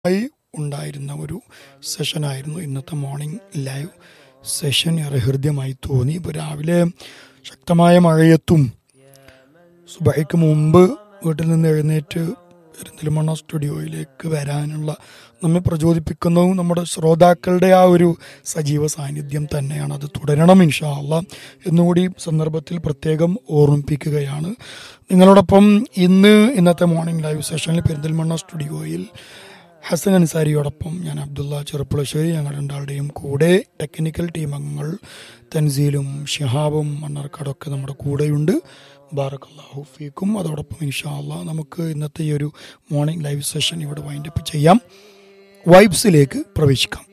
ആയി ഉണ്ടായിരുന്ന ഒരു സെഷനായിരുന്നു ഇന്നത്തെ മോർണിംഗ് ലൈവ് സെഷൻ ഏറെ ഹൃദ്യമായി തോന്നി ഇപ്പോൾ രാവിലെ ശക്തമായ മഴയത്തും സുബൈക്ക് മുമ്പ് വീട്ടിൽ നിന്ന് എഴുന്നേറ്റ് പെരിന്തൽമണ്ണ സ്റ്റുഡിയോയിലേക്ക് വരാനുള്ള നമ്മെ പ്രചോദിപ്പിക്കുന്നതും നമ്മുടെ ശ്രോതാക്കളുടെ ആ ഒരു സജീവ സാന്നിധ്യം തന്നെയാണ് അത് തുടരണം ഇൻഷാല്ല എന്നുകൂടി സന്ദർഭത്തിൽ പ്രത്യേകം ഓർമ്മിപ്പിക്കുകയാണ് നിങ്ങളോടൊപ്പം ഇന്ന് ഇന്നത്തെ മോർണിംഗ് ലൈവ് സെഷനിൽ പെരിന്തൽമണ്ണ സ്റ്റുഡിയോയിൽ ഹസൻ അൻസാരിയോടൊപ്പം ഞാൻ അബ്ദുള്ള ചെറുപ്പുളശ്ശേരി ഞങ്ങൾ രണ്ടാളുടെയും കൂടെ ടെക്നിക്കൽ ടീം അംഗങ്ങൾ തൻസീലും ഷിഹാബും മണ്ണാർക്കാടൊക്കെ നമ്മുടെ കൂടെയുണ്ട് ബാറക്കല്ലാഹു ഫീക്കും അതോടൊപ്പം ഇൻഷാ അള്ളാ നമുക്ക് ഇന്നത്തെ ഈ ഒരു മോർണിംഗ് ലൈവ് സെഷൻ ഇവിടെ വൈൻഡപ്പ് ചെയ്യാം വൈബ്സിലേക്ക് പ്രവേശിക്കാം